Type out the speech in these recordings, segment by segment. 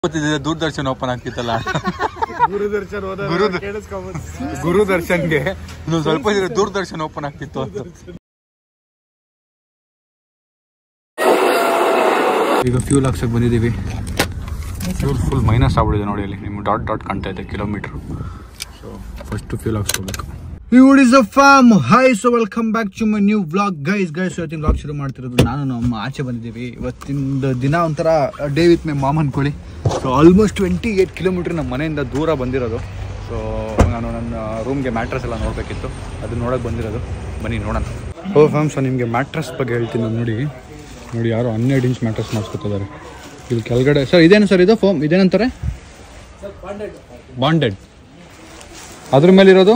ಗೊತ್ತಿದೆ ದೂರದರ್ಶನ ಓಪನ್ ಆಗ್ತಿತ್ತಲ್ಲ ಗುರುದರ್ಶನ್ ಹೋದ ಗುರುದ- ಕೇಳಿಸ್ಕೊಬೋದು ಗುರುದರ್ಶನ್ಗೆ ಇನ್ನೊಂದು ಸ್ವಲ್ಪ ಇದ್ರೆ ದೂರದರ್ಶನ ಓಪನ್ ಆಗ್ತಿತ್ತು ಅಂತ ಈಗ ಫ್ಯೂಲ್ ಹಾಕ್ಸಕ್ ಬಂದಿದ್ದೀವಿ ಫ್ಯೂಲ್ ಫುಲ್ ಮೈನಸ್ ಆಗ್ಬಿಟ್ಟಿದೆ ನೋಡಿ ಅಲ್ಲಿ ನಿಮ್ಗೆ ಡಾಟ್ ಡಾಟ್ ಕಾಣ್ತಾ ಇದೆ ಕಿಲೋಮೀಟ್ರ್ ಸೊ ಫಸ್ಟ್ ಫ್ಯೂಲ್ ಹಾಕ್ಸ್ಕೋಬೇಕು ಇವುಡ್ is a farm hi so welcome back to my new vlog guys guys ಇವತ್ತಿನ ವ್ಲಾಗ್ ಶುರು ಮಾಡ್ತಿರೋದು ನಾನು ನಮ್ಮ ಆಚೆ ಬಂದಿದ್ದೀವಿ ಇವತ್ತಿನ ದಿನ ಒಂಥರ ಡೇ ವಿತ್ ಮೈ ಮಾಮ್ ಅನ್ಕೊಳ್ಳಿ so almost twenty eight kilometre ನಮ್ಮ ಮನೆಯಿಂದ ದೂರ ಬಂದಿರೋದು ಸೊ ನಾನು ನನ್ನ ರೂಮ್ಗೆ ಮ್ಯಾಟ್ರಸ್ ಎಲ್ಲ ನೋಡಬೇಕಿತ್ತು ಅದು ನೋಡೋಕೆ ಬಂದಿರೋದು ಬನ್ನಿ ನೋಡೋಣ ಓ ಫ್ಯಾಮ್ ಸೊ ನಿಮಗೆ ಮ್ಯಾಟ್ರಸ್ ಬಗ್ಗೆ ಹೇಳ್ತೀನಿ ನಾನು ನೋಡಿ ನೋಡಿ ಯಾರು ಹನ್ನೆರಡು ಇಂಚ್ ಮ್ಯಾಟ್ರಸ್ ಮಾಡಿಸ್ಕೊತಿದ್ದಾರೆ ಇಲ್ಲಿ ಕೆಳಗಡೆ ಸರ್ ಇದೇನು ಸರ್ ಇದು ಫೋಮ್ ಇದೇನಂತಾರೆ ಬಾಂಡೆಡ್ ಅದ್ರ ಮೇಲೆ ಇರೋದು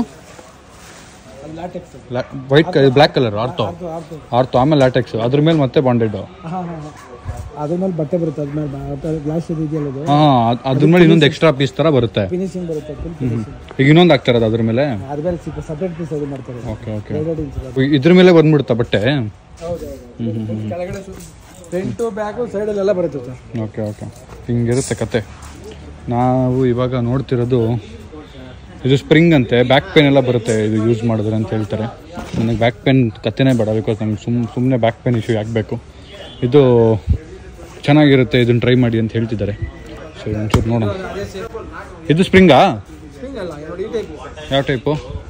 white black colour ortho ortho ಆಮೇಲೆ ಲ್ಯಾಟೆಕ್ಸ್ ಅದ್ರ ಮೇಲೆ ಮತ್ತೆ ಬಾಂಡೆಡ್ ಅದ್ರ ಮೇಲೆ ಬಟ್ಟೆ ಬರುತ್ತೆ ಅದ್ಮೇಲೆ ಗ್ಲಾಸ್ ಇದೆಯಲ್ಲ ಇದು ಹಾಂ ಅದ್ರ ಮೇಲೆ ಇನ್ನೊಂದು ಎಕ್ಸ್ಟ್ರಾ ಪೀಸ್ ತರ ಬರುತ್ತೆ ಫಿನಿಶಿಂಗ್ ಬರುತ್ತೆ ಫುಲ್ ಈಗ ಇನ್ನೊಂದು ಆಗ್ತಾರದು ಅದ್ರ ಮೇಲೆ ಅದ್ಮೇಲೆ ಸಪ್ರೇಟ್ ಪೀಸ್ ಅದು ಮಾಡ್ತಾರೆ ಓಕೆ ಓಕೆ ಎರಡು ಇಂಚ್ ಇದ್ರ ಮೇಲೆ ಬಂದ್ಬಿಡುತ್ತಾ ಬಟ್ಟೆ ಹೌದು ಕೆಳಗಡೆ ಫ್ರಂಟು ಬ್ಯಾಕು ಸೈಡಲ್ಲೆಲ್ಲ ಬರುತ್ತೆ ಸರ್ ಓಕೆ ಓಕೆ ಹಿಂಗಿರುತ್ತೆ ಕತೆ ನಾವು ಇವಾಗ ನೋಡ್ತಿರೋದು ಇದು ಸ್ಪ್ರಿಂಗ್ ಅಂತೆ ಬ್ಯಾಕ್ ಪೇನ್ ಎಲ್ಲ ಬರುತ್ತೆ ಇದು ಯೂಸ್ ಮಾಡಿದ್ರೆ ಅಂತ ಹೇಳ್ತಾರೆ ನನಗೆ ಬ್ಯಾಕ್ ಪೇನ್ ಕತೆನೇ ಬೇಡ ಬಿಕಾಸ್ ನಂಗೆ ಸುಮ್ ಸುಮ್ಮನೆ ಬ್ಯಾಕ್ ಪೇನ್ ಇಶ್ಯೂ ಆಗಬೇಕು ಇದು ಚೆನ್ನಾಗಿರುತ್ತೆ ಇದನ್ನು ಟ್ರೈ ಮಾಡಿ ಅಂತ ಹೇಳ್ತಿದ್ದಾರೆ ಸೊ ಒಂಚೂರು ನೋಡೋಣ ಇದು ಸ್ಪ್ರಿಂಗಾ ಸ್ಪ್ರಿಂಗ್ ಅಲ್ಲ ನೋಡಿ ಈ ಟೈಪ್ ಯಾವ ಟೈಪು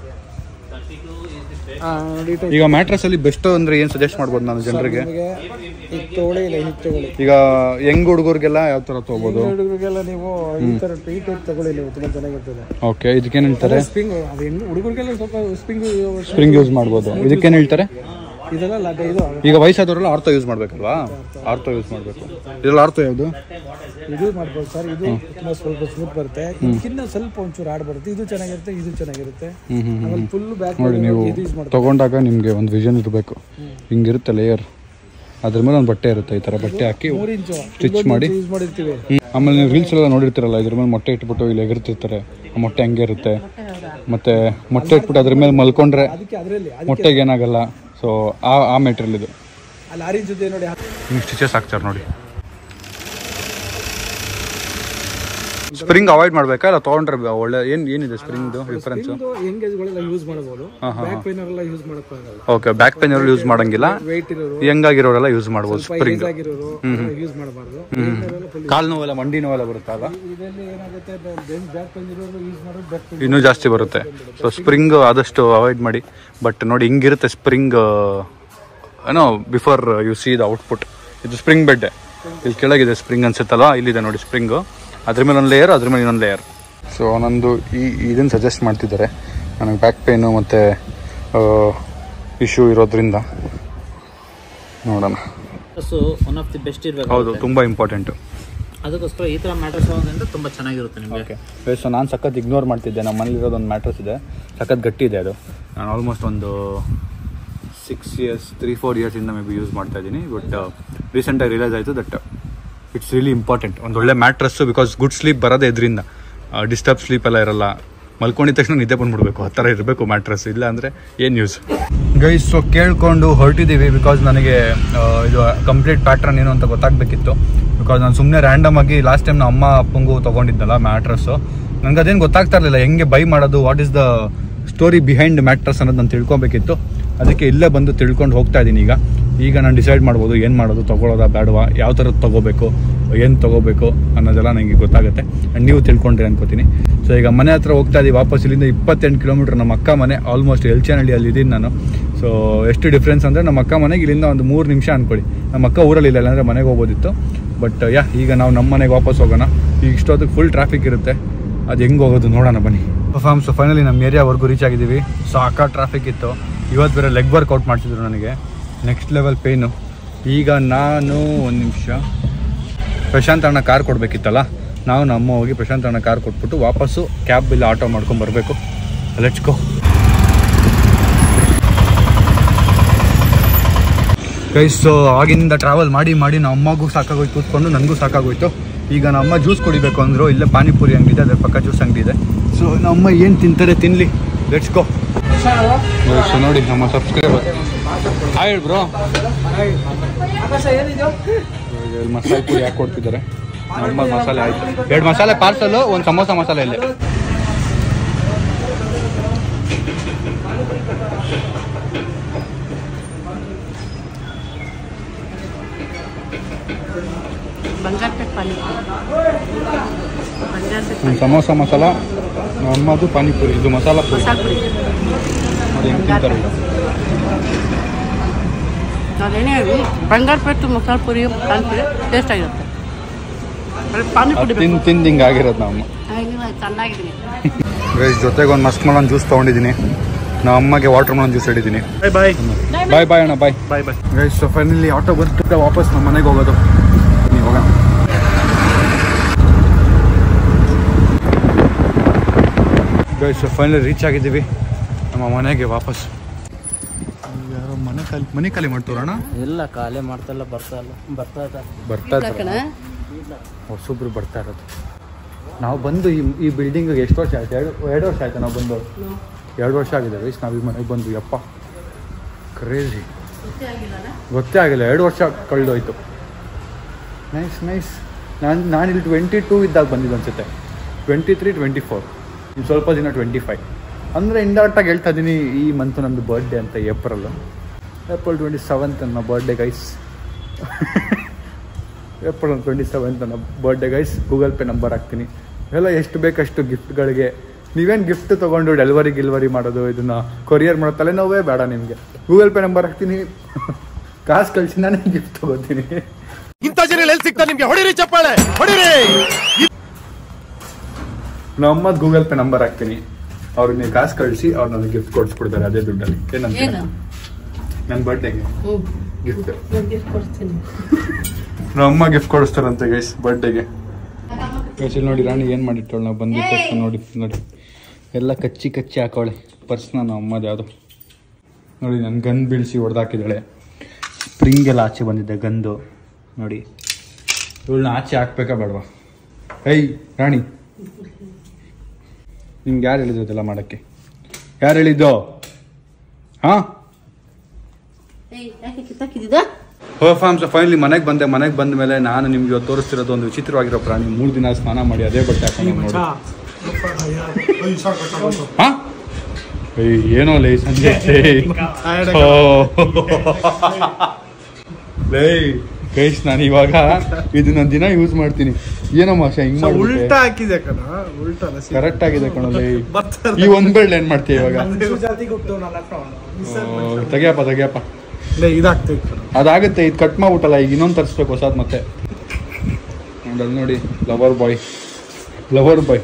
ನೋಡಿ ಈ ಟೈಪ್ ಈಗ ಮ್ಯಾಟ್ರಸಲ್ಲಿ ಬೆಸ್ಟ್ ಅಂದರೆ ಏನು ಸಜೆಸ್ಟ್ ಮಾಡ್ಬೋದು ನಾನು ಜನರಿಗೆ ನಿಮಗೆ ಇದು ತಗೊಳ್ಳಿ ಇಲ್ಲ ಇದು ತಗೊಳ್ಳಿ ಈಗ ಯಂಗ್ ಹುಡುಗರಿಗೆ ಯಾವ ಥರ ತೊಗೋಬೋದು ಹುಡುಗರಿಗೆಲ್ಲ ನೀವು ಈ ಥರ ಈ ಟೈಪ್ ತಗೊಳ್ಳಿ ನೀವು ತುಂಬ ಚೆನ್ನಾಗಿರ್ತದೆ ಓಕೆ ಇದಕ್ಕೇನು ಹೇಳ್ತಾರೆ ಸ್ಪ್ರಿಂಗ್ ಅದು ಹೆಣ್ಣು ಹುಡುಗರಿಗೆಲ್ಲ ಸ್ವಲ್ಪ ಸ್ಪ್ರಿಂಗ್ ಸ್ಪ್ರಿಂಗ್ ಯೂಸ್ ಮಾಡ್ಬೋದು ಇದಕ್ಕೇನು ಹೇಳ್ತಾರೆ ಇದೆಲ್ಲ ಲಾಟ ಇದು ಈಗ ವಯಸ್ಸಾದವರೆಲ್ಲ ಆರ್ತೋ ಯೂಸ್ ಮಾಡಬೇಕಲ್ವಾ ಆರ್ತೋ ಯೂಸ್ ಮಾಡಬೇಕು ಇದರಲ್ಲಿ ಆರ್ತೋ ಯಾವುದು ಇದು ಮಾಡ್ಬೋದು ಸರ್ ಇದು ತುಂಬ ಸ್ವಲ್ಪ ಸ್ಮೂತ್ ಬರುತ್ತೆ ಇದಕ್ಕಿಂತ ಸ್ವಲ್ಪ ಒಂಚೂರು ಆಡ್ ಬರುತ್ತೆ ಇದು ಚೆನ್ನಾಗಿರುತ್ತೆ ಇದು ಚೆನ್ನಾಗಿರುತ್ತೆ ಹ್ಞೂ ಹ್ಞೂ ಆಮೇಲೆ ಫುಲ್ ಬ್ಯಾಕ್ ನೋಡಿ ನೀವು ಇದು ಯೂಸ್ ಮಾಡ್ತಾರೆ ತಗೊಂಡಾಗ ನಿಮಗೆ ಒಂದು ವಿಷನ್ ಇರಬೇಕು ಹಿಂಗಿರುತ್ತೆ ಲೇಯರ್ ಅದ್ರ ಮೇಲೆ ಒಂದು ಬಟ್ಟೆ ಇರುತ್ತೆ ಈ ಥರ ಬಟ್ಟೆ ಹಾಕಿ ಮೂರು ಇಂಚು ಸ್ಟಿಚ್ ಮಾಡಿ ಯೂಸ್ ಮಾಡಿರ್ತೀವಿ ಹ್ಮ್. ಆಮೇಲೆ ನೀವು ರೀಲ್ಸ್ ಎಲ್ಲ ನೋಡಿರ್ತೀರಲ್ಲ ಇದ್ರ ಮೇಲೆ ಮೊಟ್ಟೆ ಇಟ್ಬಿಟ್ಟು ಇಲ್ಲಿ ಎಗರ್ತಿರ್ತಾರೆ ಆ ಮೊಟ್ಟೆ ಹಂಗೆ ಇರುತ್ತೆ ಮತ್ತೆ ಮೊಟ್ಟೆ ಇಟ್ಬಿಟ್ಟು ಅದ್ರ ಮೇಲೆ ಮಲ್ಕೊಂಡ್ರೆ ಅದಕ್ಕೆ ಅದರಲ್ಲಿ ಮೊಟ್ಟೆಗೆ ಏನಾಗಲ್ಲ ಸೊ ಆ ಆ ಮೆಟೀರಿಯಲ್ ಇದು ಅಲ್ಲಿ ಆರೆಂಜ್ ಜೊತೆ ನೋಡಿ ಹಿಂಗೆ ಸ್ಟಿಚಸ್ ಹಾಕ್ತಾರೆ ನೋಡಿ ಸ್ಪ್ರಿಂಗ್ ಅವಾಯ್ಡ್ ಮಾಡ್ಬೇಕಾ ಇಲ್ಲ ತೊಗೊಂಡ್ರೆ ಬ- ಒಳ್ಳೆ ಏನು ಏನಿದೆ ಸ್ಪ್ರಿಂಗ್ದು ಡಿಫ್ರೆನ್ಸು ಇದು ಎಂಗೇಜ್ಗಳೆಲ್ಲ ಯೂಸ್ ಮಾಡಬಹುದು ಬ್ಯಾಕ್ ಪೈನ್ ಅವರೆಲ್ಲ ಯೂಸ್ ಮಾಡೋಕ್ಕಾಗಲ್ಲ ಓಕೆ ಬ್ಯಾಕ್ ಪೇನ್ ಯೂಸ್ ಮಾಡಂಗಿಲ್ಲ ವೆಯ್ಟ್ ಇರೋರು ಹೆಂಗಾಗಿರೋರೆಲ್ಲ ಯೂಸ್ ಮಾಡ್ಬೋದು ಸ್ಪ್ರಿಂಗ್ ಏಜ್ ಆಗಿರೋರು ಯೂಸ್ ಮಾಡಬಾರ್ದು ಫುಲ್ ಕಾಲು ನೋವೆಲ್ಲ ಮಂಡಿ ನೋವೆಲ್ಲ ಬರುತ್ತಲ್ಲ ಇದರಲ್ಲಿ ಏನಾಗುತ್ತೆ ಬ್ಯಾಕ್ ಪೈನ್ ಇರೋರು ಯೂಸ್ ಮಾಡೋದು ಬ್ಯಾಕ್ ಪೈನ್ ಇನ್ನೂ ಜಾಸ್ತಿ ಬರುತ್ತೆ ಸೊ ಸ್ಪ್ರಿಂಗ್ ಆದಷ್ಟು ಅವಾಯ್ಡ್ ಮಾಡಿ ಬಟ್ ನೋಡಿ ಹಿಂಗಿರುತ್ತೆ ಸ್ಪ್ರಿಂಗ್ ಏನೋ before you see the output ಇದು ಸ್ಪ್ರಿಂಗ್ ಬೆಡ್ ಇಲ್ಲಿ ಕೆಳಗಿದೆ ಸ್ಪ್ರಿಂಗ್ ಅನ್ಸುತ್ತಲ್ಲ ಇಲ್ಲಿದೆ ನೋಡಿ ಸ್ಪ್ರಿಂಗು ಅದ್ರ ಮೇಲೆ ಒಂದು ಲೇಯರ್ ಅದ್ರ ಮೇಲೆ ಇನ್ನೊಂದು ಲೇಯರ್ ಸೊ ನಂದು ಈ ಇದನ್ನು ಸಜೆಸ್ಟ್ ಮಾಡ್ತಿದ್ದಾರೆ ನನಗೆ ಬ್ಯಾಕ್ ಪೇನು ಮತ್ತು ಇಶ್ಯೂ ಇರೋದ್ರಿಂದ ನೋಡೋಣ so one of the best ಇರಬೇಕು ಹೌದು ತುಂಬ ಇಂಪಾರ್ಟೆಂಟು ಅದಕ್ಕೋಸ್ಕರ ಈ ತರ ಮ್ಯಾಟರ್ಸ್ ಹೋಗೋದ್ರಿಂದ ತುಂಬಾ ಚೆನ್ನಾಗಿರುತ್ತೆ ನಿಮಗೆ ಓಕೆ ಸೊ ನಾನು ಸಖತ್ ಇಗ್ನೋರ್ ಮಾಡ್ತಿದ್ದೆ ನಮ್ಮ ಮನೇಲಿ ಇರೋದು ಒಂದು ಮ್ಯಾಟ್ರಸ್ ಇದೆ ಸಖತ್ ಗಟ್ಟಿ ಇದೆ ಅದು ನಾನು ಆಲ್ಮೋಸ್ಟ್ ಒಂದು ಸಿಕ್ಸ್ ಇಯರ್ಸ್ ತ್ರೀ ಫೋರ್ ಇಯರ್ಸಿಂದ ಮೇ ಬಿ ಯೂಸ್ ಮಾಡ್ತಾ ಇದ್ದೀನಿ ಬಟ್ ರೀಸೆಂಟಾಗಿ ರಿಯಲೈಸ್ ಆಯಿತು ದಟ್ ಇಟ್ಸ್ ರಿಯಲಿ ಇಂಪಾರ್ಟೆಂಟ್ ಒಂದು ಒಳ್ಳೆ ಮ್ಯಾಟ್ರಸ್ಸು ಬಿಕಾಸ್ ಗುಡ್ ಸ್ಲೀಪ್ ಬರೋದೇ ಇದರಿಂದ ಡಿಸ್ಟರ್ಬ್ ಸ್ಲೀಪ್ ಎಲ್ಲ ಇರಲ್ಲ ಮಲ್ಕೊಂಡಿದ ತಕ್ಷಣ ನಿದ್ದೆ ಬಂದ್ಬಿಡ್ಬೇಕು ಆ ಥರ ಇರಬೇಕು ಮ್ಯಾಟ್ರಸ್ ಇಲ್ಲ ಅಂದರೆ ಏನು ಯೂಸ್ ಗೈಸ್ ಸೊ ಕೇಳ್ಕೊಂಡು ಹೊರಟಿದ್ದೀವಿ ಬಿಕಾಸ್ ನನಗೆ ಆ, ಇದು ಕಂಪ್ಲೀಟ್ ಪ್ಯಾಟ್ರನ್ ಏನು ಅಂತ ಗೊತ್ತಾಗಬೇಕಿತ್ತು ಬಿಕಾಸ್ ನಾನು ಸುಮ್ಮನೆ ರ್ಯಾಂಡಮ್ ಆಗಿ ಲಾಸ್ಟ್ ಟೈಮ್ ನಮ್ಮ ಅಮ್ಮ ಅಪ್ಪಂಗೂ ತೊಗೊಂಡಿದ್ದಲ್ಲ ಮ್ಯಾಟ್ರಸ್ಸು ನನಗೆ ಅದೇನು ಗೊತ್ತಾಗ್ತಾ ಇರಲಿಲ್ಲ ಹೆಂಗೆ ಬೈ ಮಾಡೋದು what is the story behind mattress ಅನ್ನೋದು ನಾನು ತಿಳ್ಕೊಬೇಕಿತ್ತು ಅದಕ್ಕೆ ಇಲ್ಲೇ ಬಂದು ತಿಳ್ಕೊಂಡು ಹೋಗ್ತಾ ಇದ್ದೀನಿ ಈಗ ಈಗ ನಾನು ಡಿಸೈಡ್ ಮಾಡ್ಬೋದು ಏನು ಮಾಡೋದು ತೊಗೊಳೋದಾ ಬೇಡವಾ ಯಾವ ಥರದ್ದು ತೊಗೋಬೇಕು ಏನು ತೊಗೋಬೇಕು ಅನ್ನೋದೆಲ್ಲ ನನಗೆ ಗೊತ್ತಾಗುತ್ತೆ ಆ್ಯಂಡ್ ನೀವು ತಿಳ್ಕೊಂಡ್ರಿ ಅನ್ಕೋತೀನಿ ಸೊ ಈಗ ಮನೆ ಹತ್ರ ಹೋಗ್ತಾ ಇದ್ದೀವಿ ವಾಪಸ್ ಇಲ್ಲಿಂದ ಇಪ್ಪತ್ತೆಂಟು ಕಿಲೋಮೀಟ್ರ್ ನಮ್ಮ ಅಕ್ಕ ಮನೆ ಆಲ್ಮೋಸ್ಟ್ ಎಲ್ಚನಹಳ್ಳಿಯಲ್ಲಿ ಇದ್ದೀನಿ ನಾನು ಸೊ ಎಷ್ಟು ಡಿಫ್ರೆನ್ಸ್ ಅಂದರೆ ನಮ್ಮ ಅಕ್ಕ ಮನೆಗೆ ಇಲ್ಲಿಂದ ಒಂದು ಮೂರು ನಿಮಿಷ ಅಂದ್ಕೊಳ್ಳಿ ನಮ್ಮ ಅಕ್ಕ ಊರಲ್ಲಿ ಇಲ್ಲ ಇಲ್ಲಾಂದರೆ ಮನೆಗೆ ಹೋಗ್ಬೋದಿತ್ತು ಬಟ್ ಯಾ ಈಗ ನಾವು ನಮ್ಮ ಮನೆಗೆ ವಾಪಸ್ ಹೋಗೋಣ ಈಗ ಇಷ್ಟೊತ್ತಿಗೆ ಫುಲ್ ಟ್ರಾಫಿಕ್ ಇರುತ್ತೆ ಅದು ಹೆಂಗೆ ಹೋಗೋದು ನೋಡೋಣ ಬನ್ನಿ ಫಾರ್ಮ್ ಸೊ ಫೈನಲಿ ನಮ್ಮ ಏರಿಯಾವರೆಗೂ ರೀಚ್ ಆಗಿದ್ದೀವಿ ಸೊ ಅಕ್ಕ ಟ್ರಾಫಿಕ್ ಇತ್ತು ಇವತ್ತು ಬೇರೆ ಲೆಗ್ ವರ್ಕೌಟ್ ಮಾಡ್ತಿದ್ರು ನನಗೆ ನೆಕ್ಸ್ಟ್ ಲೆವೆಲ್ ಪೇಯ್ನು ಈಗ ನಾನು ಒಂದು ನಿಮಿಷ ಪ್ರಶಾಂತ್ ಅಣ್ಣ ಕಾರ್ ಕೊಡಬೇಕಿತ್ತಲ್ಲ ನಾವು ನಮ್ಮ ಹೋಗಿ ಪ್ರಶಾಂತ್ ಅಣ್ಣ ಕಾರ್ ಕೊಟ್ಬಿಟ್ಟು ವಾಪಸ್ಸು ಕ್ಯಾಬ್ ಇಲ್ಲ ಆಟೋ ಮಾಡ್ಕೊಂಡು ಬರಬೇಕು ಲೆಟ್ಸ್ ಗೋ ಗೈಸ್ ಸೊ ಆಗಿಂದ ಟ್ರಾವೆಲ್ ಮಾಡಿ ಮಾಡಿ ನಮ್ಮ ಅಮ್ಮಗೂ ಸಾಕಾಗೋಯ್ತು ಕೂತ್ಕೊಂಡು ನನಗೂ ಸಾಕಾಗೋಯ್ತು ಈಗ ನಮ್ಮ ಅಮ್ಮ ಜ್ಯೂಸ್ ಕುಡಿಬೇಕು ಅಂದರು ಇಲ್ಲೇ ಪಾನಿಪುರಿ ಅಂಗಡಿ ಇದೆ ಅದ್ರ ಪಕ್ಕ ಜ್ಯೂಸ್ ಅಂಗಡಿ ಇದೆ ಸೊ ನಮ್ಮ ಏನು ತಿಂತಾರೆ ತಿನ್ನಲಿ ಲೆಟ್ಸ್ ಗೋ ಸೊ ನೋಡಿ ನಮ್ಮ ಸಬ್ಸ್ಕ್ರೈಬರ್ ಹಾಯ್ ಹೇಳಿ ಬ್ರೋ ಆಕಾಶ ಏನಿದು ಇಲ್ಲಿ ಮಸಾಲೆ ಪುರಿ ಹಾಕಿ ಕೊಡ್ತಿದ್ದಾರೆ ನಮ್ಮ ಮಸಾಲೆ ಆಯಿತು ಎರಡು ಮಸಾಲೆ ಪಾರ್ಸಲು ಒಂದು ಸಮೋಸ ಮಸಾಲೆ ಇಲ್ಲಿ ಬಂಗಾರಪೇಟ್ ಪಾನಿಪುರಿ ಬಂಗಾರಪೇಟ್ ಒಂದು ಸಮೋಸ ಮಸಾಲ ನಮ್ಮದು ಪಾನಿಪುರಿ ಇದು ಮಸಾಲ ಪುರಿ ಮಸಾಲ ಪುರಿ ಅದು ಹೆಂಗೆ ತಿಂತಾರೆ ಈಗ ಅದೇನೇ ಹೇಳಿ ಬಂಗಾರಪೇಟು ಮಸಾಲ ಪುರಿ ಪಾನಿಪುರಿ ಟೇಸ್ಟ್ ಆಗಿರುತ್ತೆ ಬರೀ ಪಾನಿಪುರಿ ಅದು ತಿಂದು ತಿಂದು ಹಿಂಗೆ ಆಗಿರೋದು ನಮ್ಮ ಹಾಗಿಲ್ಲ ಚೆನ್ನಾಗಿದ್ದೀನಿ ಗೈಸ್ ಜೊತೆಗೆ ಒಂದು ಮಸ್ಕ್ ಮಲನ್ ಜ್ಯೂಸ್ ತೊಗೊಂಡಿದ್ದೀನಿ ನಮ್ಮ ಅಮ್ಮಗೆ ವಾಟರ್ ಮಲನ್ ಜ್ಯೂಸ್ ಹಿಡಿದ್ದೀನಿ ಬಾಯ್ ಬಾಯ್ ಬಾಯ್ ಬಾಯ್ ಅಣ್ಣ bye bye bye guys so finally auto ಬಂದು ವಾಪಸ್ ನಮ್ಮ ಮನೆಗೆ ಹೋಗೋದು ಬನ್ನಿ ಹೋಗೋಣ ಗೈಸ್ ಸೊ ಫೈನಲಿ ರೀಚ್ ಆಗಿದ್ದೀವಿ ನಮ್ಮ ಮನೆಗೆ ವಾಪಸ್ ಯಾರೋ ಮನೆ ಖಾಲಿ ಮನೆ ಖಾಲಿ ಮಾಡ್ತವ್ರಣ್ಣ ಇಲ್ಲ ಖಾಲಿ ಮಾಡ್ತಲ್ಲ ಬರ್ತಾ ಇಲ್ಲ ಬರ್ತಾ ಇದ್ದಾರೆ ಬರ್ತಾ ಇದ್ದಾರೆ ಹೊಸೊಬ್ರು ಬರ್ತಾ ಇರೋದು ನಾವು ಬಂದು ಈ ಈ ಬಿಲ್ಡಿಂಗಿಗೆ ಎಷ್ಟು ವರ್ಷ ಆಯ್ತು ಎರಡು ಎರಡು ವರ್ಷ ಆಯ್ತು ನಾವು ಬಂದು ಎರಡು ವರ್ಷ ಆಗಿದೆ ವಯಸ್ಸು ನಾವು ಈ ಮನೆಗೆ ಬಂದು ಯಪ್ಪ ಕ್ರೇಜಿ ಗೊತ್ತೇ ಆಗಿಲ್ಲ ಎರಡು ವರ್ಷ ಕಳೆದೋಯ್ತು ನೈಸ್ ನೈಸ್ ನಾನು ನಾನು ಇಲ್ಲಿ ಟ್ವೆಂಟಿ ಟೂ ಇದ್ದಾಗ ಬಂದಿದ್ದು ಅನ್ಸುತ್ತೆ ಟ್ವೆಂಟಿ ತ್ರೀ ಟ್ವೆಂಟಿ ಫೋರ್ ಇನ್ನು ಸ್ವಲ್ಪ ದಿನ ಟ್ವೆಂಟಿ ಫೈವ್ ಅಂದರೆ ಇಂಡೈರೆಕ್ಟಾಗಿ ಹೇಳ್ತಾ ಇದ್ದೀನಿ ಈ ಮಂತು ನಮ್ಮದು ಬರ್ಡೇ ಅಂತ ಏಪ್ರಿಲ್ ಏಪ್ರಿಲ್ ಟ್ವೆಂಟಿ ಸೆವೆಂತ್ ನನ್ನ birthday guys April twenty seventh ನನ್ನ birthday guys Google Pay number ಹಾಕ್ತೀನಿ ಎಲ್ಲ ಎಷ್ಟು ಬೇಕಷ್ಟು ಗಿಫ್ಟ್ಗಳಿಗೆ ನೀವೇನು ಗಿಫ್ಟ್ ತೊಗೊಂಡು ಡೆಲಿವರಿ ಗಿಲ್ವರಿ ಮಾಡೋದು ಇದನ್ನು ಕೊರಿಯರ್ ಮಾಡೋ ತಲೆನೋವೇ ಬೇಡ ನಿಮಗೆ ಗೂಗಲ್ ಪೇ ನಂಬರ್ ಹಾಕ್ತೀನಿ ಕಾಸು ಕಳಿಸಿ ನಾನೇ ಗಿಫ್ಟ್ ತೊಗೋತೀನಿ ಇಂಥ ಜನ ಎಲ್ಲಿ ಸಿಗ್ತಾರೆ ನಿಮ್ಗೆ ಹೊಡಿರಿ ಚಪ್ಪಾಳೆ ಹೊಡಿರಿ ನಮ್ಮದು ಗೂಗಲ್ ಪೇ ನಂಬರ್ ಹಾಕ್ತೀನಿ ಅವ್ರಿಗೆ ನೀವು ಕಾಸು ಕಳಿಸಿ ಅವ್ರು ನನಗೆ ಗಿಫ್ಟ್ ಕೊಡಿಸ್ಬಿಡ್ತಾರೆ ಅದೇ ದುಡ್ಡಲ್ಲಿ ಏನಂತ ಏನು ನನ್ನ ಬರ್ಡೇಗೆ ಹ್ಞೂ ಗಿಫ್ಟ್ ಗಿಫ್ಟ್ ಕೊಡ್ತೀನಿ ನಮ್ಮ ಗಿಫ್ಟ್ ಕೊಡಿಸ್ತಾರಂತೆ ಗೈಸ್ ಬರ್ಡೇಗೆ ಗೈಸ್ ಇಲ್ಲಿ ನೋಡಿ ರಾಣಿ ಏನು ಮಾಡಿಟ್ಟವಳು ನಾವು ಬಂದಿದ್ದ ತಕ್ಷಣ ನೋಡಿ ನೋಡಿ ಎಲ್ಲ ಕಚ್ಚಿ ಕಚ್ಚಿ ಹಾಕೋಳೆ ಪರ್ಸ್ನ ನಮ್ಮ ಅಮ್ಮದು ಯಾವುದು ನೋಡಿ ನನ್ನ ಗನ್ ಬೀಳಿಸಿ ಹೊಡೆದಾಕಿದ್ದಾಳೆ ಸ್ಪ್ರಿಂಗ್ ಎಲ್ಲ ಆಚೆ ಬಂದಿದ್ದೆ ಗಂದು ನೋಡಿ ಇವಳನ್ನ ಆಚೆ ಹಾಕ್ಬೇಕಾ ಬೇಡವಾ ಏಯ್ ರಾಣಿ ನಿಮ್ಗೆ ಯಾರು ಹೇಳಿದ್ರು ಇದೆಲ್ಲ ಮಾಡೋಕ್ಕೆ ಯಾರು ಹೇಳಿದ್ದು ಹಾಂ ಏಯ್ ಯಾಕೆ ಕಿತ್ತಾಕಿದ್ದ ಪರ್ಫಾರ್ಮ್ಸ್ ಫೈನಲಿ ಮನೆಗೆ ಬಂದೆ ಮನೆಗೆ ಬಂದ ಮೇಲೆ ನಾನು ನಿಮ್ಗೆ ಇವತ್ತು ತೋರಿಸ್ತಿರೋದು ಒಂದು ವಿಚಿತ್ರವಾಗಿರೋ ಪ್ರಾಣಿ ಮೂರು ದಿನ ಸ್ನಾನ ಮಾಡಿ ಅದೇ ಬಟ್ಟೆ ಹಾಕೊಂಡು ನೋಡಿ ಹಾ ಏಯ್, ಏನೋ ಲೇ ಸಂಜೆ ಲೇ ಗೈಸ್ ನಾನು ಇವಾಗ ಇದನ್ನ ದಿನ ಯೂಸ್ ಮಾಡ್ತೀನಿ ಏನೋ ಮಾಷ ಹಿಂಗ್ ಉಲ್ಟಾ ಹಾಕಿದೆ ಕಣ ಉಲ್ಟಾ ಅಲ್ಲ ಕರೆಕ್ಟ್ ಆಗಿದೆ ಕಣೋ ಲೇ ಬರ್ತಾರೆ ಈ ಒಂದ್ ಬೆಳ್ಳ ಏನ್ ಮಾಡ್ತೀಯ ಇವಾಗ ಜಾತಿಗೆ ಹೋಗ್ತೇವೆ ನಾನು ಓ, ತೆಗಿಯಪ್ಪ ತೆಗಿಯಪ್ಪ ಲೇ ಇದಾಗ್ತೈತೆ ಕಣ ಅದಾಗುತ್ತೆ ಇದು ಕಟ್ ಮಾಡ್ಬಿಟ್ಟಲ್ಲ ಈಗ ಇನ್ನೊಂದು ತರಿಸ್ಬೇಕು ಹೊಸಾದ್ ಮತ್ತೆ ನೋಡಿ ಅಲ್ಲಿ ನೋಡಿ ಲವರ್ ಬಾಯ್ ಲವರ್ ಬಾಯ್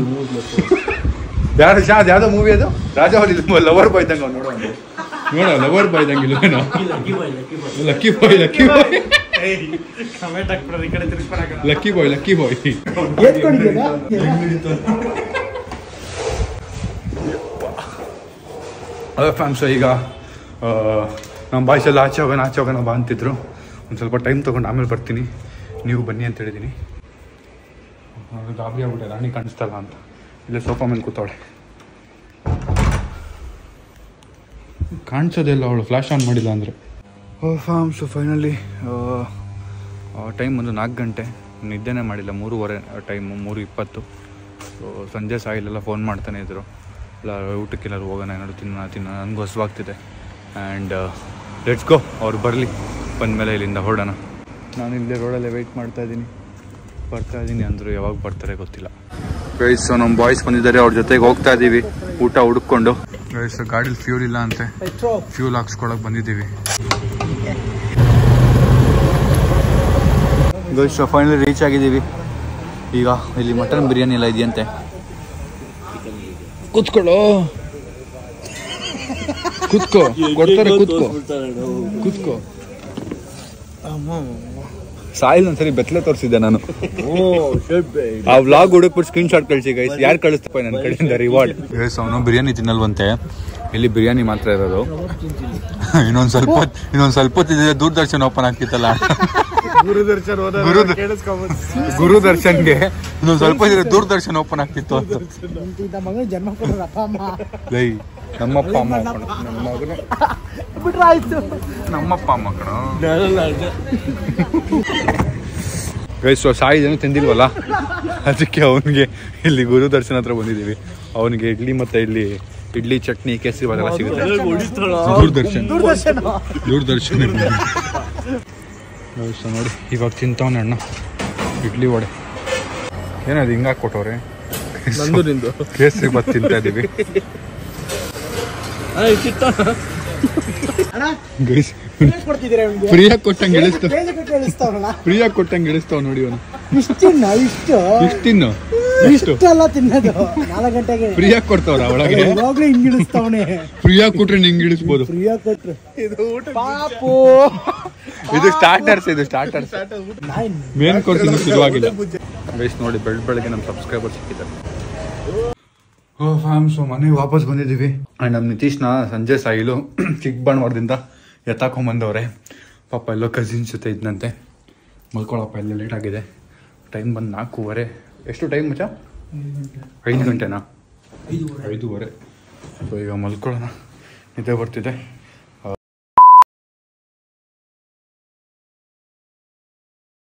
ಯಾರು ಶಾ ಅದು ಯಾವ್ದೋ ಮೂವಿ ಅದು ರಾಜಾ ಹೊಲಿ ಲವರ್ ಬಾಯ್ ತಂಗ ನೋಡೋ ನೋಡ ಲವರ್ ಬಾಯ್ ತಂಗಿಲ್ವೇನೋ lucky boy lucky boy comment ಹಾಕ್ಬಿಡ್ರಿ ಈ ಕಡೆ ತಿರ್ಸ್ಕೊಳಕ ಲಕ್ಕಿ ಬಾಯ್ ಲಕ್ಕಿ ಬಾಯ್ ಅದೇ ಫ್ಯಾಮ್ಸ್ ಈಗ ಆ, ನಮ್ಮ ಬಾಯ್ಸ್ ಎಲ್ಲ ಆಚೆ ಹೋಗೋಣ ಆಚೆ ಹೋಗೋಣ ಬಾ ಅಂತಿದ್ರು ಒಂದು ಸ್ವಲ್ಪ ಟೈಮ್ ತೊಗೊಂಡು ಆಮೇಲೆ ಬರ್ತೀನಿ ನೀವು ಬನ್ನಿ ಅಂತ ಹೇಳಿದ್ದೀನಿ ಅದು ಗಾಬರಿ ಆಗ್ಬಿಟ್ಟೆ ರಾಣಿ ಕಾಣಿಸ್ತಲ್ಲ ಅಂತ ಇಲ್ಲೇ ಸೋಫಾ ಮೇಲೆ ಕೂತವಳೆ ಕಾಣಿಸೋದಿಲ್ಲ ಅವಳು ಫ್ಲಾಶ್ ಆನ್ ಮಾಡಿಲ್ಲ ಅಂದರೆ ಫಾರ್ಮ್ಸ್ ಫೈನಲಿ ಟೈಮ್ ಒಂದು ನಾಲ್ಕು ಗಂಟೆ ನಿದ್ದೆನೇ ಮಾಡಿಲ್ಲ ಮೂರುವರೆ ಟೈಮು ಮೂರು ಇಪ್ಪತ್ತು ಸೊ ಸಂಜೆ ಸಾಯಿಲೆಲ್ಲ ಫೋನ್ ಮಾಡ್ತಾನೆ ಇದ್ರು ಇಲ್ಲ ಊಟಕ್ಕೆಲ್ಲರೂ ಹೋಗೋಣ ಏನಾದ್ರು ತಿನ್ನೋಣ ತಿನ್ನೋಣ ನನಗೂ ಹಸುವಾಗ್ತಿದೆ ಆ್ಯಂಡ್ ಲೆಟ್ಸ್ ಗೋ ಅವ್ರು ಬರಲಿ ಬಂದಮೇಲೆ ಇಲ್ಲಿಂದ ಹೊರಡೋಣ ನಾನು ಇಲ್ಲೇ ರೋಡಲ್ಲೇ ವೆಯ್ಟ್ ಮಾಡ್ತಾ ಇದ್ದೀನಿ ಬರ್ತಾ ಇದ್ದೀನಿ ಅಂದರು ಯಾವಾಗ ಬರ್ತಾರೆ ಗೊತ್ತಿಲ್ಲ ಗೈಸ್ ನಮ್ಮ ಬಾಯ್ಸ್ ಬಂದಿದ್ದಾರೆ ಅವ್ರ ಜೊತೆಗೆ ಹೋಗ್ತಾ ಇದ್ದೀವಿ ಊಟ ಹುಡುಕೊಂಡು ಗೈಸ್ ಗಾಡೀಲಿ ಫ್ಯೂಲ್ ಇಲ್ಲ ಅಂತೆ ಫ್ಯೂಲ್ ಹಾಕ್ಸ್ಕೊಳಕ್ ಬಂದಿದ್ದೀವಿ ಗೈಸ್ ಫೈನಲಿ ರೀಚ್ ಆಗಿದ್ದೀವಿ ಈಗ ಇಲ್ಲಿ ಮಟನ್ ಬಿರಿಯಾನಿ ಎಲ್ಲ ಇದೆಯಂತೆ ಕೂತ್ಕೊಳ್ಳೋ ಕೂತ್ಕೋ ಕೊಡ್ತಾರೆ ಕೂತ್ಕೋ ಕೂತ್ಕೋ ಸಾಯಿಲ್ ಒಂದ್ಸರಿ ಬೆತ್ತಲೆ ತೋರಿಸಿದ್ದೆ ನಾನು ಆ ವ್ಲಾಗ್ ಹುಡುಕ್ಬಿಟ್ಟು ಸ್ಕ್ರೀನ್ ಶಾಟ್ ಕಳಿಸಿ ಗೈಸ್ ಯಾರು ಕಳಿಸ್ತಪ್ಪ ನನ್ನ ಕಡೆಯಿಂದ ರಿವಾರ್ಡ್ ಗೈಸ್ ಅವನು ಬಿರಿಯಾನಿ ತಿನ್ನಲ್ವಂತೆ ಇಲ್ಲಿ ಬಿರಿಯಾನಿ ಮಾತ್ರ ಇರೋದು ಇನ್ನೊಂದ್ ಸ್ವಲ್ಪ ಹೊತ್ತು- ಇನ್ನೊಂದ್ ಸ್ವಲ್ಪ ಹೊತ್ತಿದ್ರೆ ದೂರದರ್ಶನ ಓಪನ್ ಆಗ್ತಿತ್ತಲ್ಲ ಗುರುದರ್ಶನ್ ಹೋದ ಗುರುದ- ಕೇಳಿಸ್ಕೊಬೋದು ಗುರು ದರ್ಶನ್ಗೆ ಇನ್ನೊಂದ್ ಸ್ವಲ್ಪ ಇದ್ರೆ ದೂರದರ್ಶನ ಓಪನ್ ಆಗ್ತಿತ್ತು ಅಂತ ಮಗ ಜನ್ಮ ಕೊಡೋಣ ಅಪ್ಪ ಅಮ್ಮ ಲೈ ನಮ್ಮಪ್ಪ ಅಮ್ಮ ಕಣೋ. ನಮ್ಮ ಮಗನೇ ಬಿಟ್ರೆ ಆಯ್ತು ನಮ್ಮಪ್ಪ ಅಮ್ಮ ಕಣೋ ಗೈಸ್ ಸೊ ಸಾಯಿ ಏನೂ ತಿಂದಿಲ್ವಲ್ಲ ಅದಕ್ಕೆ ಅವನಿಗೆ ಇಲ್ಲಿ ಗುರು ದರ್ಶನ ಹತ್ರ ಬಂದಿದ್ದೀವಿ ಅವನಿಗೆ ಇಡ್ಲಿ ಮತ್ತು ಇಲ್ಲಿ ಇಡ್ಲಿ ಚಟ್ನಿ ಕೇಸರಿ ಬಾತ್ ಎಲ್ಲ ಸಿಗುತ್ತೆ ದೂರದರ್ಶನ್ ದೂರದರ್ಶನ್ ಸೊ ನೋಡಿ ಇವಾಗ ತಿಂತವನೆ ಅಣ್ಣ ಇಡ್ಲಿ ವಡೆ ಏನದು ಹಿಂಗಾಕ್ ಕೊಟ್ಟವ್ರೆ ನಂದು ನಿಂದು ಕೇಸರಿ ಬಾತ್ ತಿಂತಾ ಇದ್ದೀವಿ ಗೈಸ್ ಫ್ರೀಯಾಗಿ ಕೊಟ್ಟಂಗೆ ಇಳಿಸ್ತಾವ ಫ್ರೀಯಾಗಿ ಕೊಟ್ಟಂಗೆ ಇಳಿಸ್ತಾವ ನೋಡಿ ಅವನು ಇಷ್ಟಿನ್ನ ಇಷ್ಟು ಇಷ್ಟು ತಿನ್ನು ಇಷ್ಟು ಇಷ್ಟೆಲ್ಲ ತಿನ್ನೋದು ನಾಲ್ಕು ಗಂಟೆಗೆ ಫ್ರೀಯಾಗಿ ಕೊಡ್ತಾವ್ರ ಒಳಗೆ ಯಾವಾಗ್ಲೂ ಹಿಂಗಿಡಿಸ್ತಾವನೆ ಫ್ರೀಯಾಗಿ ಕೊಟ್ರೆ ನಿಂಗೆ ಇಳಿಸ್ಬೋದು ಫ್ರೀಯಾಗಿ ಕೊಟ್ರು ಪಾಪು ಇದು ಸ್ಟಾರ್ಟರ್ಸ್ ಇದು ಸ್ಟಾರ್ಟರ್ಸ್ ಮೇನ್ ಕೋರ್ಸ್ ಇನ್ನೂ ಶುರುವಾಗಿಲ್ಲ ಗೈಸ್ ನೋಡಿ ಬೆಳ್ ಬೆಳಗ್ಗೆ ನಮ್ಮ ಸಬ್ಸ್ಕ್ರೈಬರ್ ಸಿಕ್ಕಿದ್ದಾರೆ ಓ ಫ್ಯಾಮ್ ಸೊ ಮನೆಗೆ ವಾಪಸ್ ಬಂದಿದ್ದೀವಿ ಆ್ಯಂಡ್ ನಮ್ಮ ನಿತೀಶ್ನ ಸಂಜೆ ಸಾಯಿಲು ಚಿಕ್ಕಬಣ್ಣವಾರದಿಂದ ಎತ್ತಾಕೊಂಬಂದವ್ರೆ ಪಾಪ ಎಲ್ಲೋ ಕಸಿನ್ಸ್ ಜೊತೆ ಇದ್ದಂತೆ ಮಲ್ಕೊಳಪ್ಪ ಎಲ್ಲ ಲೇಟ್ ಆಗಿದೆ ಟೈಮ್ ಬಂದು ನಾಲ್ಕೂವರೆ ಎಷ್ಟು ಟೈಮ್ ಮಚ್ಚ ಐದು ಗಂಟೆನಾ ಐದೂವರೆ ಸೊ ಈಗ ಮಲ್ಕೊಳ್ಳೋಣ ನಿದ್ದೆ ಬರ್ತಿದೆ